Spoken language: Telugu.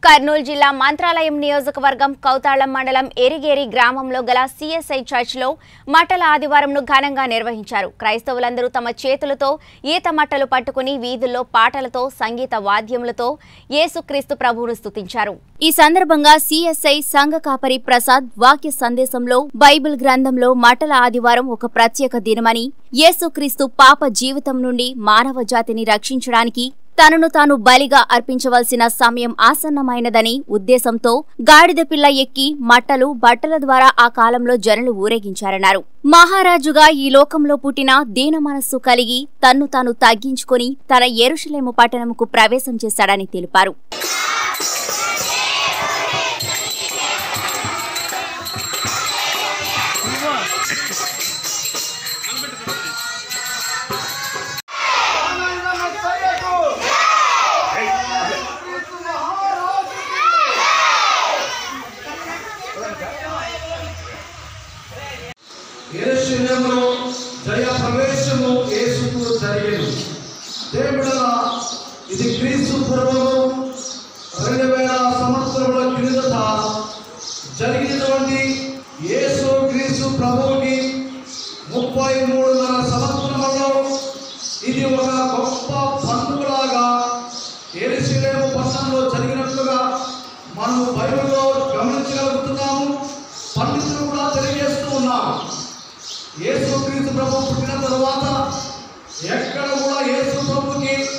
కర్నూలు జిల్లా మంత్రాలయం నియోజకవర్గం కౌతాళం మండలం ఎరిగేరి గ్రామంలో గల సిఎస్ఐ చర్చ్లో మట్టల ఆదివారంను ఘనంగా నిర్వహించారు క్రైస్తవులందరూ తమ చేతులతో ఈత మట్టలు పట్టుకుని వీధుల్లో పాటలతో సంగీత వాద్యములతో యేసుక్రీస్తు ప్రభువును స్తుతించారు ఈ సందర్భంగా సిఎస్ఐ సంఘ కాపరి ప్రసాద్ వాక్య సందేశంలో బైబిల్ గ్రంథంలో మట్టల ఆదివారం ఒక ప్రత్యేక దినమని యేసుక్రీస్తు పాప జీవితం నుండి మానవ జాతిని రక్షించడానికి తనను తాను బలిగా అర్పించవలసిన సమయం ఆసన్నమైనదని ఉద్దేశంతో గాడిద పిల్ల ఎక్కి మట్టలు బట్టల ద్వారా ఆ కాలంలో జనులు ఊరేగించారన్నారు మహారాజుగా ఈ లోకంలో పుట్టిన దీన మనస్సు కలిగి తన్ను తాను తగ్గించుకొని తన ఎరుషలేము పట్టణముకు ప్రవేశం చేశాడని తెలిపారు యేసునములో జయ ప్రవేశము యేసుకు జరిగేను దేవుడల ఇది క్రీస్తు పూర్వము రెండు వేల సంవత్సరముల క్రిందట జరిగినటువంటి యేసు క్రీస్తు ప్రభువుకి ముప్పై మూడున్నర సంవత్సరములో ఇది ఒక గొప్ప పండుగలాగా ఎరుసలేము పట్టణంలో జరిగినట్లుగా మనం బైబిల్లో గమనించగలుగుతున్నాము పండితులు కూడా తెలియజేస్తూ ఉన్నారు యేసు క్రీస్తు ప్రభు పుట్టిన తరువాత ఎక్కడ కూడా యేసు ప్రభుకి